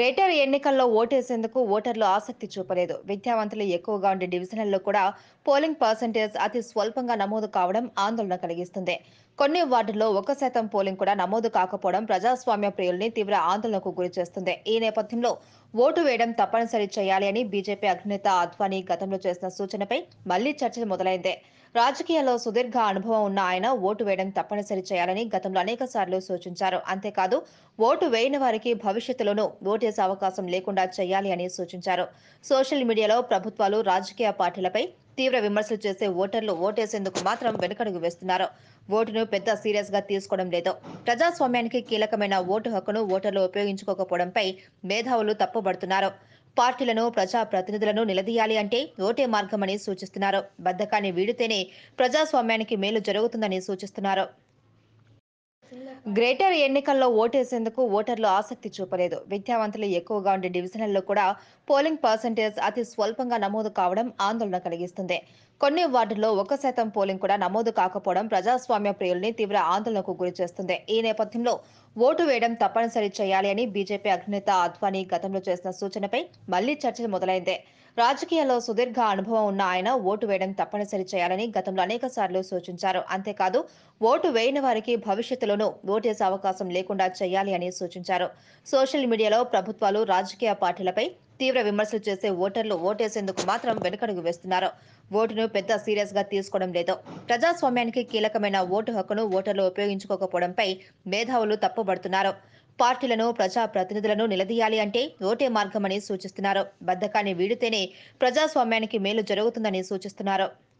greater ఎన్నికల్లో ఓటేసేందుకు ఓటర్లు ఆసక్తి చూపలేదు విద్యావంతులు ఎక్కువగా ఉండే డివిజన్లలో కూడా పోలింగ్ పర్సంటేజ్ అతి స్వల్పంగా నమోదు కావడం ఆందోళన కలిగిస్తుంది కొన్ని వార్డుల్లో ఒక శాతం పోలింగ్ కూడా నమోదు కాకపోవడం ప్రజాస్వామ్య ప్రియుల్ని తీవ్ర ఆందోళనకు గురిచేస్తుంది ఈ నేపథ్యంలో ఓటు వేయడం తప్పనిసరి చేయాలి అని బీజేపీ అధినేత అద్వానీ గతంలో చేసిన సూచనపై మళ్లీ చర్చ మొదలైంది రాజకీయాల్లో సుదీర్ఘ అనుభవం ఉన్న ఆయన ఓటు వేయడం తప్పనిసరి చేయాలని గతంలో అనేక సార్లు సూచించారు అంతేకాదు ఓటు వేయని వారికి భవిష్యత్తులోనూ ఓటేసే అవకాశం లేకుండా చేయాలి అని సూచించారు సోషల్ మీడియాలో ప్రభుత్వాలు రాజకీయ పార్టీలపై తీవ్ర విమర్శలు చేసే ఓటర్లు ఓటేసేందుకు మాత్రం వెనుకడుగు వేస్తున్నారు ఓటును పెద్ద సీరియస్ గా తీసుకోవడం లేదు ప్రజాస్వామ్యానికి కీలకమైన ఓటు హక్కును ఓటర్లు ఉపయోగించుకోకపోవడంపై మేధావులు తప్పుబడుతున్నారు పార్టీలను ప్రజా ప్రతినిధులను నిలదీయాలి అంటే ఓటే మార్గమని సూచిస్తున్నారు బద్ధకాన్ని వీడితేనే ప్రజాస్వామ్యానికి మేలు జరుగుతుందని సూచిస్తున్నారు గ్రేటర్ ఎన్నికల్లో ఓటేసేందుకు ఓటర్లు ఆసక్తి చూపలేదు విద్యావంతులు ఎక్కువగా ఉండే డివిజన్లలో కూడా పోలింగ్ పర్సంటేజ్ అతి స్వల్పంగా నమోదు కావడం ఆందోళన కలిగిస్తుంది కొన్ని వార్డుల్లో ఒక శాతం పోలింగ్ కూడా నమోదు కాకపోవడం ప్రజాస్వామ్య ప్రియుల్ని తీవ్ర ఆందోళనకు గురిచేస్తుంది ఈ నేపథ్యంలో ఓటు వేయడం తప్పనిసరి చేయాలి అని బీజేపీ అధినేత అద్వానీ గతంలో చేసిన సూచనపై మళ్లీ చర్చ మొదలైంది రాజకీయాల్లో సుదీర్ఘ అనుభవం ఉన్న ఆయన ఓటు వేయడం తప్పనిసరి చేయాలని గతంలో అనేక సార్లు సూచించారు అంతేకాదు ఓటు వేయని వారికి భవిష్యత్తులోనూ ఓటేసే అవకాశం లేకుండా చేయాలి అని సూచించారు సోషల్ మీడియాలో ప్రభుత్వాలు రాజకీయ పార్టీలపై తీవ్ర విమర్శలు చేసే ఓటర్లు ఓటేసేందుకు మాత్రం వెనుకడుగు వేస్తున్నారు ఓటును పెద్ద సీరియస్ గా తీసుకోవడం లేదు ప్రజాస్వామ్యానికి కీలకమైన ఓటు హక్కును ఓటర్లు ఉపయోగించుకోకపోవడంపై మేధావులు తప్పుబడుతున్నారు పార్టీలను ప్రజా ప్రతినిధులను నిలదీయాలి అంటే ఓటే మార్గమని సూచిస్తున్నారు బద్ధకాన్ని వీడితేనే ప్రజాస్వామ్యానికి మేలు జరుగుతుందని సూచిస్తున్నారు